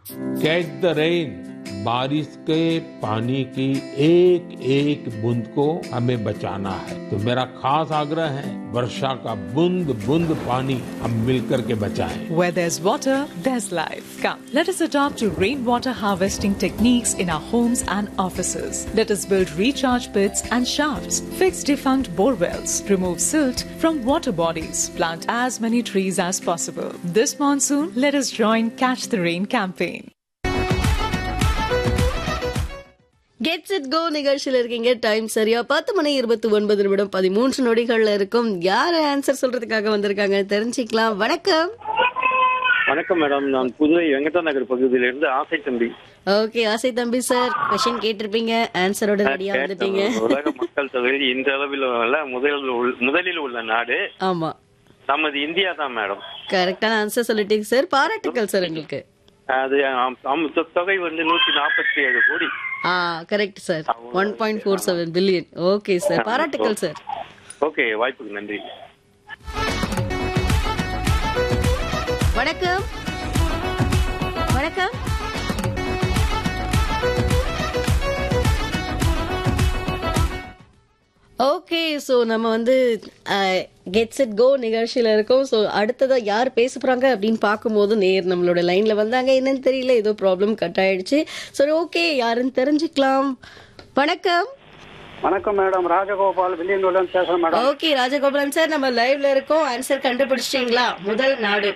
Catch the rain बारिश के पानी की एक एक बूंद को हमें बचाना है तो मेरा खास आग्रह है वर्षा का बूंद बूंद पानी हम मिलकर के बचाएं Where there's water, there's life. Come, let us adopt to rainwater harvesting techniques in our homes and offices. Let us build recharge pits and shafts, fix defunct bore wells, remove silt from water bodies, plant as many trees as possible. This monsoon, let us join Catch the Rain campaign. கெட்ஸ் இட் கோ நிகழ்ச்சியில இருக்கீங்க time சரியா பத்து மணி இருபத்தி ஒன்பது நிமிடம் பதிமூன்று நொடிகள்ல இருக்கும் யாரு ஆன்சர் சொல்றதுக்காக வந்திருக்காங்க தெரிஞ்சுக்கலாம் வணக்கம் வணக்கம் மேடம் நான் புதுவை வெங்கடா நகர் பகுதியிலிருந்து ஆசை தம்பி ஓகே ஆசை தம்பி சார் கொஸ்டின் கேட்டிருப்பீங்க ஆன்சரோட ரெடியா வந்துட்டீங்க உலக மக்கள் தொகையில் இந்த அளவில் உள்ள முதலில் உள்ள- முதலில் உள்ள நாடு ஆமா நமது இந்தியா தான் மேடம் கரெக்டான ஆன்சர் சொல்லிட்டீங்க சார் பாராட்டுக்கள் சார் உங்களுக்கு அது ஆம், ஆம், தொ- தொகை வந்து நூத்தி நாற்பத்தி ஏழு கோடி ஆ correct sir one point four seven billion okay sir பாராட்டுக்கள் சார் ஓகே வாய்ப்புக்கு நன்றி வணக்கம் வணக்கம் ஓகே ஸோ நம்ம வந்து கெட்ஸ் இட் கோ நிகழ்ச்சியில இருக்கோம் ஸோ அடுத்ததா யார் பேச போறாங்க அப்படின்னு பார்க்கும்போது நேர் நம்மளோட லைன்ல வந்தாங்க என்னன்னு தெரியல ஏதோ ப்ராப்ளம் கட் ஆயிடுச்சு சரி ஓகே யாருன்னு தெரிஞ்சுக்கலாம் வணக்கம் வணக்கம் மேடம் ராஜகோபால் வில்லியனூர்ல பேசுறேன் மேடம் ஓகே ராஜகோபாலன் சார் நம்ம லைவ்ல இருக்கோம் ஆன்சர் கண்டுபிடிச்சிட்டீங்களா முதல் நாடு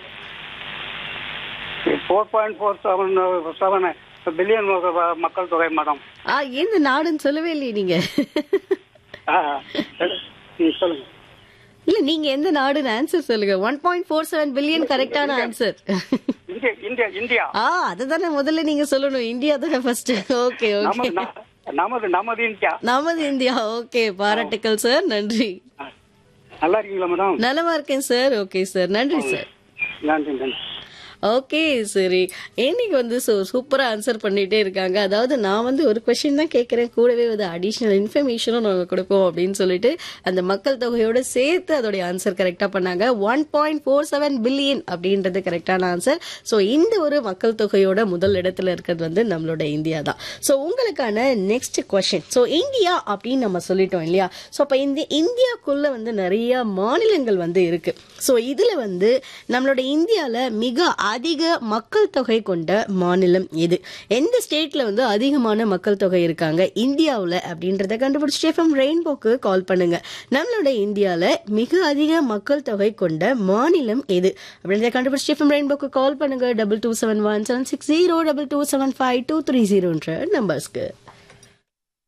four point four seven seven billion மக்கள் தொகை மேடம் ஆ எந்த நாடுன்னு சொல்லவே இல்லையே நீங்க ஆ, நீங்க சொல்லுங்க இல்ல நீங்க எந்த நாடுன்னு ஆன்சர் சொல்லுங்க one point four seven billion கரெக்டான ஆன்சர் இந்தியா இந்தியா இந்தியா ஆ அதுதானே முதல்ல நீங்க சொல்லணும் இந்தியா தானே ஃபர்ஸ்ட் ஓகே ஓகே நமது ந- நமது நமது இந்தியா நமது இந்தியா ஓகே பாராட்டுக்கள் சார் நன்றி நல்லா இருக்கீங்களா மேடம் நலமா இருக்கேன் சார் ஓகே சார் நன்றி சார் நன்றி நன்றி ஓகே சரி இன்னைக்கு வந்து சூ சூப்பரா ஆன்சர் பண்ணிட்டே இருக்காங்க அதாவது நான் வந்து ஒரு கொஸ்டின் தான் கேட்கறேன் கூடவே வந்து அடிஷ்னல் இன்ஃபர்மேஷனும் நாங்க கொடுப்போம் அப்படின்னு சொல்லிட்டு அந்த மக்கள் தொகையோட சேர்த்து அதோடைய ஆன்சர் கரெக்டா பண்ணாங்க one point four seven billion அப்படின்றது கரெக்டான ஆன்சர் ஸோ இந்த ஒரு மக்கள் தொகையோட முதல் இடத்துல இருக்கிறது வந்து நம்மளோட இந்தியா தான் ஸோ உங்களுக்கான நெக்ஸ்ட் கொஸ்டின் ஸோ இந்தியா அப்படின்னு நம்ம சொல்லிட்டோம் இல்லையா ஸோ அப்போ இந்த இந்தியாக்குள்ள வந்து நிறைய மாநிலங்கள் வந்து இருக்கு ஸோ இதுல வந்து நம்மளோட இந்தியால மிக அதிக மக்கள் தொகை கொண்ட மாநிலம் எது எந்த ஸ்டேட்ல வந்து அதிகமான மக்கள் தொகை இருக்காங்க இந்தியாவுல அப்படின்றத கண்டுபிடிச்சு எஃப்எம் ரெயின்போக்கு கால் பண்ணுங்க நம்மளோட இந்தியால மிக அதிக மக்கள் தொகை கொண்ட மாநிலம் எது அப்படின்றத கண்டுபிடிச்சு எஃப்எம் ரெயின்போக்கு கால் பண்ணுங்க double two seven one seven six zero double two seven five two three ஜீரோன்ற நம்பர்ஸ்க்கு